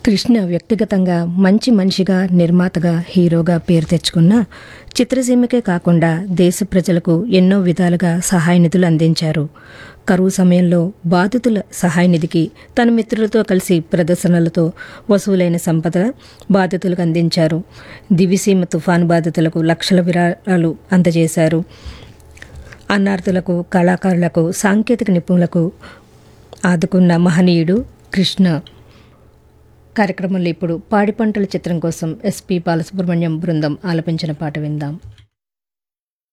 కృష్ణ వ్యక్తిగతంగా మంచి మనిషిగా నిర్మాతగా హీరోగా పేరు తెచ్చుకున్న చిత్రసీమకే కాకుండా దేశ ప్రజలకు ఎన్నో విధాలుగా సహాయ నిధులు అందించారు కరువు సమయంలో బాధితుల సహాయ నిధికి తన మిత్రులతో కలిసి ప్రదర్శనలతో వసూలైన సంపద బాధితులకు అందించారు దివిసీమ తుఫాను బాధితులకు లక్షల విరాళాలు అందజేశారు అన్నార్థులకు కళాకారులకు సాంకేతిక నిపుణులకు ఆదుకున్న మహనీయుడు కృష్ణ కార్యక్రమంలో ఇప్పుడు పాడి పంటల చిత్రం కోసం ఎస్పి బాలసుబ్రహ్మణ్యం బృందం ఆలపించిన పాట విందాం